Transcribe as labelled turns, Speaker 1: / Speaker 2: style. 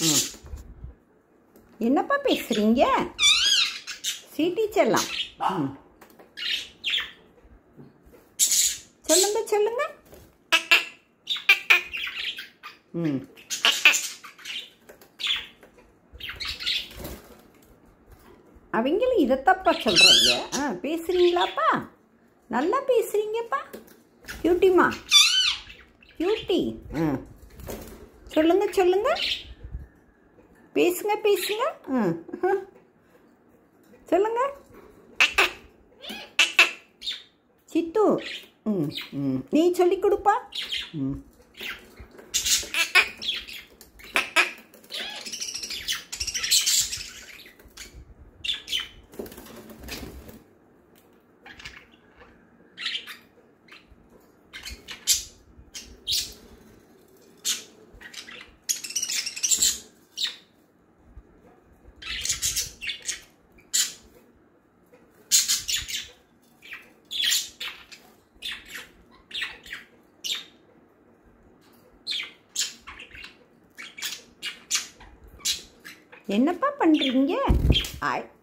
Speaker 1: ம் என்னப்பா பேசுகிறீங்க சி டீச்சர்லாம் ம் சொல்லுங்க சொல்லுங்க ம் அவங்களும் இதைத்தப்பா சொல்கிறீங்க ஆ பேசுகிறீங்களாப்பா நல்லா பேசுகிறீங்கப்பா கியூட்டிமா கியூட்டி ஆ சொல்லுங்க சொல்லுங்க பேசுங்க பேசுங்க ம் சொல்லுங்க சித்து ம் ம் நீ சொல்லி கொடுப்பா ம் என்னப்பா பண்ணுறீங்க ஆய்